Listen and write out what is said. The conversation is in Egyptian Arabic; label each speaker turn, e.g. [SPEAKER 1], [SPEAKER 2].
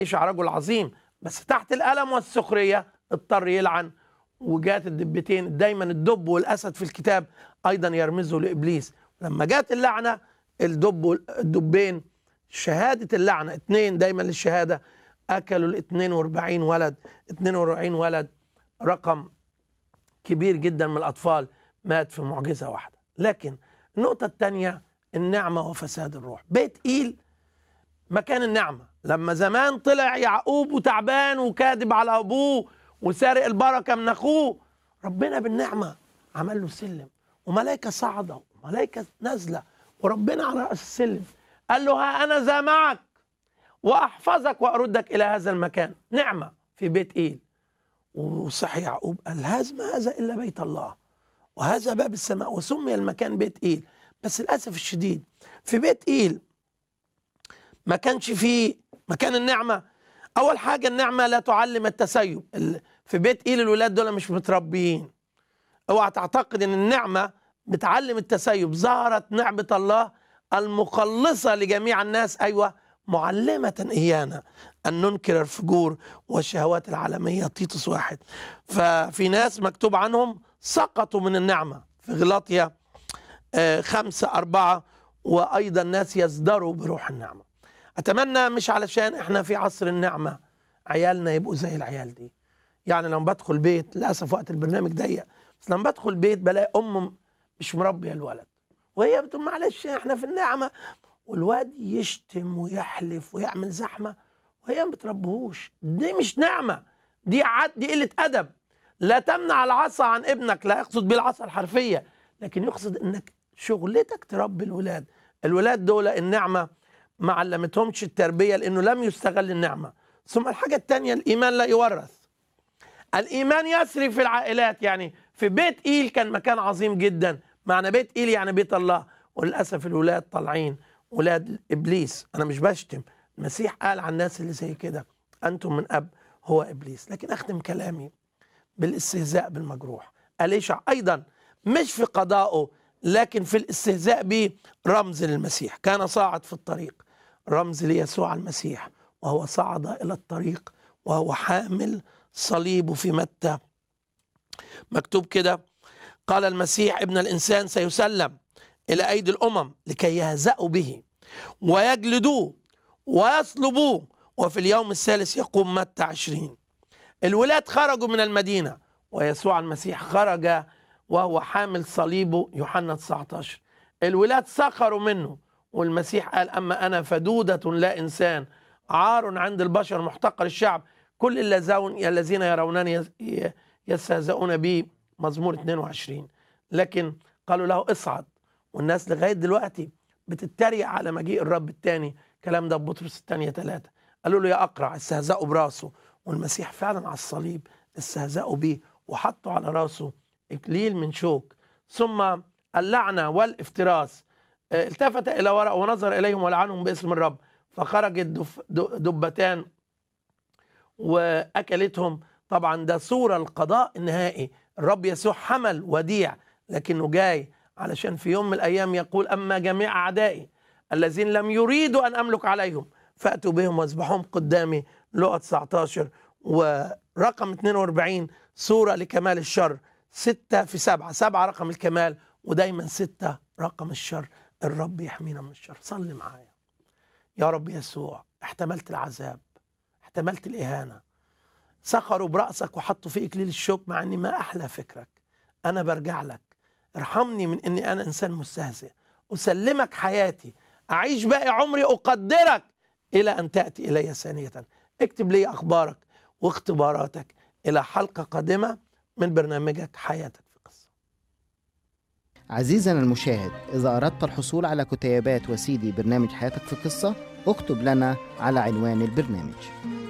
[SPEAKER 1] إيشع رجل عظيم بس تحت الألم والسخرية اضطر يلعن وجات الدبتين دايما الدب والأسد في الكتاب أيضا يرمزوا لإبليس لما جات اللعنة الدب والدبين شهادة اللعنة اتنين دايما للشهادة أكلوا ال 42 ولد 42 ولد رقم كبير جدا من الأطفال مات في معجزة واحدة لكن النقطة الثانية النعمة وفساد الروح بيت إيل مكان النعمة لما زمان طلع يعقوب وتعبان وكاذب على أبوه وسارق البركة من أخوه ربنا بالنعمة عمل له سلم وملائكة صاعدة وملائكة نازلة وربنا على رأس السلم قال له ها أنا ذا معك وأحفظك وأردك إلى هذا المكان نعمة في بيت إيل وصحي يعقوب قال هذا ما هذا إلا بيت الله وهذا باب السماء وسمي المكان بيت إيل بس للأسف الشديد في بيت إيل ما كانش فيه مكان النعمة أول حاجة النعمة لا تعلم التسيب ال- في بيت إيل الولاد دول مش متربيين اوعى تعتقد ان النعمة بتعلم التسيب ظهرت نعمة الله المخلصة لجميع الناس أيوة معلمة إيانا أن ننكر الفجور والشهوات العالمية تيتوس واحد ففي ناس مكتوب عنهم سقطوا من النعمة في غلاطيا آه، خمسة أربعة وأيضا ناس يزدروا بروح النعمة أتمنى مش علشان إحنا في عصر النعمة عيالنا يبقوا زي العيال دي يعني لما بدخل بيت للأسف وقت البرنامج ضيق بس لما بدخل بيت بلاقي أم مش مربية الولد وهي بتقول معلش احنا في النعمة والواد يشتم ويحلف ويعمل زحمة وهي ما بتربهوش دي مش نعمة دي عد دي قلة أدب لا تمنع العصا عن ابنك لا يقصد بيه العصا الحرفية لكن يقصد انك شغلتك تربي الولاد الولاد دول النعمة ما علمتهمش التربية لأنه لم يستغل النعمة ثم الحاجة الثانية الإيمان لا يورث الإيمان يسري في العائلات يعني في بيت إيل كان مكان عظيم جدا معنى بيت إيل يعني بيت الله وللأسف الولاد طالعين ولاد إبليس أنا مش بشتم المسيح قال عن الناس اللي زي كده أنتم من أب هو إبليس لكن أختم كلامي بالاستهزاء بالمجروح أليشع أيضا مش في قضائه لكن في الاستهزاء به رمز للمسيح كان صاعد في الطريق رمز ليسوع المسيح وهو صعد إلى الطريق وهو حامل صليبه في متى مكتوب كده قال المسيح ابن الإنسان سيسلم إلى أيدي الأمم لكي يهزأوا به ويجلدوه ويصلبوه وفي اليوم الثالث يقوم متى عشرين الولاد خرجوا من المدينة ويسوع المسيح خرج وهو حامل صليبه يوحنا 19 الولاد سخروا منه والمسيح قال أما أنا فدودة لا إنسان عار عند البشر محتقر الشعب كل الذين الذين يرونني يس- ي- يستهزئون بي مزمور 22 لكن قالوا له اصعد والناس لغاية دلوقتي بتتريق على مجيء الرب الثاني كلام ده بطرس الثانية ثلاثة قالوا له يا أقرع استهزأوا براسه والمسيح فعلا على الصليب استهزأوا بيه وحطوا على راسه إكليل من شوك ثم اللعنة والافتراس آه، التفت إلى وراء ونظر إليهم ولعنهم باسم الرب فخرجت دف- د- دبتان واكلتهم طبعا ده صوره القضاء النهائي الرب يسوع حمل وديع لكنه جاي علشان في يوم من الايام يقول اما جميع اعدائي الذين لم يريدوا ان املك عليهم فاتوا بهم واذبحوهم قدامي لقى 19 ورقم 42 صوره لكمال الشر ستة في سبعة سبعة رقم الكمال ودايما ستة رقم الشر الرب يحمينا من الشر صلي معايا يا رب يسوع احتملت العذاب احتملت الإهانة سخروا برأسك وحطوا في إكليل الشوك مع أني ما أحلى فكرك أنا برجع لك ارحمني من أني أنا إنسان مستهزئ أسلمك حياتي أعيش باقي عمري أقدرك إلى أن تأتي إلي ثانية اكتب لي أخبارك واختباراتك إلى حلقة قادمة من برنامجك حياتك في قصة
[SPEAKER 2] عزيزنا المشاهد إذا أردت الحصول على كتيبات وسيدي برنامج حياتك في قصة اكتب لنا على عنوان البرنامج